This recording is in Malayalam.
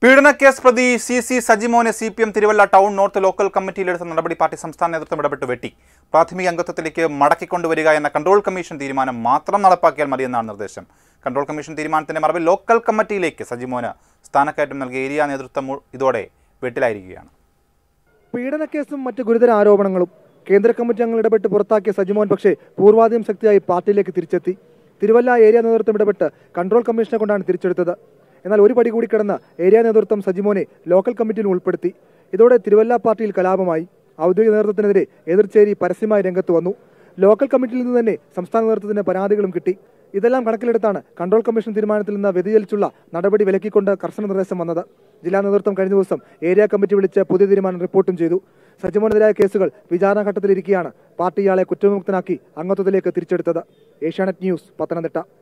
പീഡനക്കേസ് പ്രതി സി സി സജിമോനെ C P M Thiruvalla town north local കമ്മിറ്റിയിലെടുത്ത നടപടി പാർട്ടി സംസ്ഥാന നേതൃത്വം ഇടപെട്ട് വെട്ടി പ്രാഥമിക അംഗത്വത്തിലേക്ക് മടക്കിക്കൊണ്ടുവരിക എന്ന കൺട്രോൾ കമ്മീഷൻ തീരുമാനം മാത്രം നടപ്പാക്കിയാൽ മതിയെന്നാണ് നിർദ്ദേശം കൺട്രോൾ കമ്മീഷൻ തീരുമാനത്തിന്റെ മറവിൽ ലോക്കൽ കമ്മിറ്റിയിലേക്ക് സജിമോന് സ്ഥാനക്കയറ്റം നൽകിയ ഏരിയ നേതൃത്വം മു- ഇതോടെ വെട്ടിലായിരിക്കുകയാണ് പീഡനക്കേസും മറ്റ് ഗുരുതര ആരോപണങ്ങളും കേന്ദ്ര കമ്മിറ്റി അംഗങ്ങൾ ഇടപെട്ട് പുറത്താക്കിയ സജിമോൻ പക്ഷേ പൂർവാധികം ശക്തിയായി പാർട്ടിയിലേക്ക് തിരിച്ചെത്തി തിരുവല്ല ഏരിയ നേതൃത്വം ഇടപെട്ട് കൺട്രോൾ കമ്മീഷനെ കൊണ്ടാണ് തിരിച്ചെടുത്തത് എന്നാൽ ഒരു പടി കൂടി കിടന്ന് ഏരിയ നേതൃത്വം സജിമോനെ ലോക്കൽ കമ്മിറ്റിയിൽ ഉൾപ്പെടുത്തി ഇതോടെ തിരുവല്ല പാർട്ടിയിൽ കലാപമായി ഔദ്യോഗിക നേതൃത്വത്തിനെതിരെ എതിർച്ചേരി പരസ്യമായി രംഗത്ത് വന്നു ലോക്കൽ കമ്മിറ്റിയിൽ നിന്ന് തന്നെ സംസ്ഥാന നേതൃത്വത്തിന് പരാതികളും കിട്ടി ഇതെല്ലാം കണക്കിലെടുത്താണ് കൺട്രോൾ കമ്മീഷൻ തീരുമാനത്തിൽ നിന്ന് വ്യതിചലിച്ചുള്ള നടപടി വിലക്കിക്കൊണ്ട് കർശന നിർദ്ദേശം വന്നത് ജില്ലാ നേതൃത്വം കഴിഞ്ഞ ദിവസം ഏരിയ കമ്മിറ്റി വിളിച്ച് പുതിയ തീരുമാനം റിപ്പോർട്ടും ചെയ്തു സജിമോനെതിരായ കേസുകൾ വിചാരണ ഘട്ടത്തിലിരിക്കെയാണ് പാർട്ടി ഇയാളെ കുറ്റവിമുക്തനാക്കി അംഗത്വത്തിലേക്ക് തിരിച്ചെടുത്തത് ഏഷ്യാനെറ്റ് ന്യൂസ് പത്തനംതിട്ട